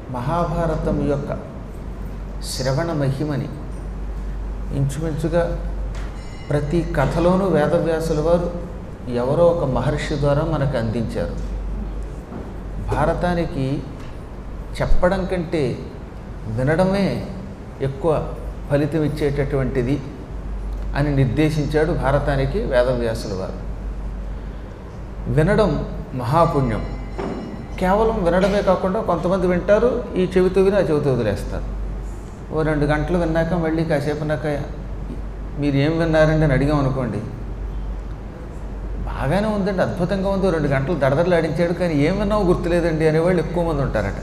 మహాభారతం యొక్క శ్రవణ మహిమని ఇంచుమించుగా ప్రతి కథలోనూ వేదవ్యాసుల వారు ఎవరో ఒక మహర్షి ద్వారా మనకు అందించారు భారతానికి చెప్పడం కంటే వినడమే ఎక్కువ ఫలితం ఇచ్చేటటువంటిది అని నిర్దేశించాడు భారతానికి వేదవ్యాసుల వారు వినడం మహాపుణ్యం కేవలం వినడమే కాకుండా కొంతమంది వింటారు ఈ చెవితో విని ఆ చెవితో వదిలేస్తారు ఓ రెండు గంటలు విన్నాక మళ్ళీ కాసేపు నాక మీరు ఏం విన్నారండి అని అడిగాం అనుకోండి బాగానే ఉందండి అద్భుతంగా ఉంది ఓ రెండు గంటలు దడదడలు ఆడించాడు కానీ ఏం విన్నావో గుర్తులేదండి అనేవాళ్ళు ఎక్కువ మంది ఉంటారట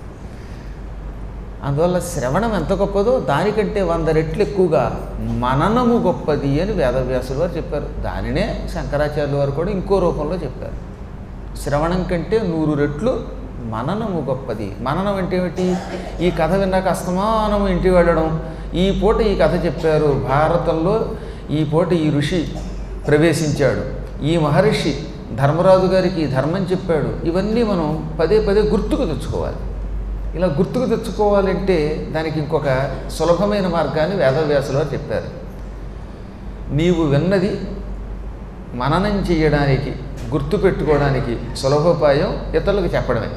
అందువల్ల శ్రవణం ఎంత గొప్పదో దానికంటే వంద రెట్లు ఎక్కువగా మననము గొప్పది అని వేదవ్యాసులు వారు చెప్పారు దానినే శంకరాచార్యుల వారు కూడా ఇంకో రూపంలో చెప్పారు శ్రవణం కంటే నూరు రెట్లు మననము గొప్పది మననం అంటే ఏమిటి ఈ కథ విన్నాక అస్తమానం ఇంటికి వెళ్ళడం ఈ పూట ఈ కథ చెప్పారు భారతంలో ఈ పూట ఈ ఋషి ప్రవేశించాడు ఈ మహర్షి ధర్మరాజు గారికి ఈ ధర్మం చెప్పాడు ఇవన్నీ మనం పదే పదే గుర్తుకు తెచ్చుకోవాలి ఇలా గుర్తుకు తెచ్చుకోవాలంటే దానికి ఇంకొక సులభమైన మార్గాన్ని వేదవ్యాసులు వారు చెప్పారు నీవు విన్నది మననం చేయడానికి గుర్తుపెట్టుకోవడానికి సులభోపాయం ఇతరులకు చెప్పడమే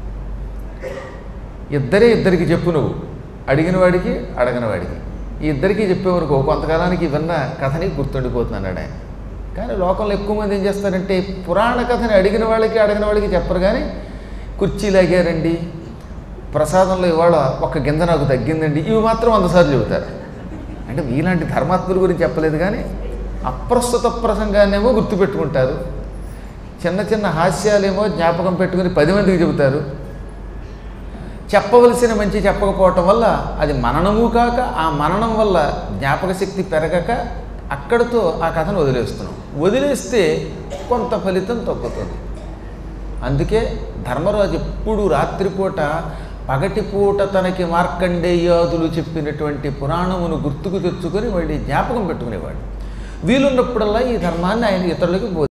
ఇద్దరే ఇద్దరికి చెప్పు నువ్వు అడిగిన వాడికి అడగని వాడికి ఈ ఇద్దరికీ చెప్పేవరకు కొంతకాలానికి విన్న కథని గుర్తుండిపోతున్నాడు ఆయన కానీ లోకంలో ఎక్కువ మంది ఏం చేస్తారంటే పురాణ కథని అడిగిన వాళ్ళకి అడగిన వాళ్ళకి చెప్పరు కానీ కుర్చీ లాగారండి ప్రసాదంలో ఇవాళ ఒక గింజ నాకు తగ్గిందండి ఇవి మాత్రం వంద సార్లు చెబుతారు అంటే మీలాంటి ధర్మాత్ముల గురించి చెప్పలేదు కానీ అప్రస్తుత ప్రసంగాన్నేమో గుర్తుపెట్టుకుంటారు చిన్న చిన్న హాస్యాలేమో జ్ఞాపకం పెట్టుకుని పది మందికి చెబుతారు చెప్పవలసిన మంచి చెప్పకపోవటం వల్ల అది మననము కాక ఆ మననం వల్ల జ్ఞాపక శక్తి పెరగక అక్కడితో ఆ కథను వదిలేస్తున్నాం వదిలేస్తే కొంత ఫలితం తగ్గుతుంది అందుకే ధర్మరాజు ఎప్పుడు రాత్రిపూట పగటిపూట తనకి మార్కండేయాదులు చెప్పినటువంటి పురాణమును గుర్తుకు తెచ్చుకొని మళ్ళీ జ్ఞాపకం పెట్టుకునేవాడు వీలున్నప్పుడల్లా ఈ ధర్మాన్ని ఆయన ఇతరులకు బోధి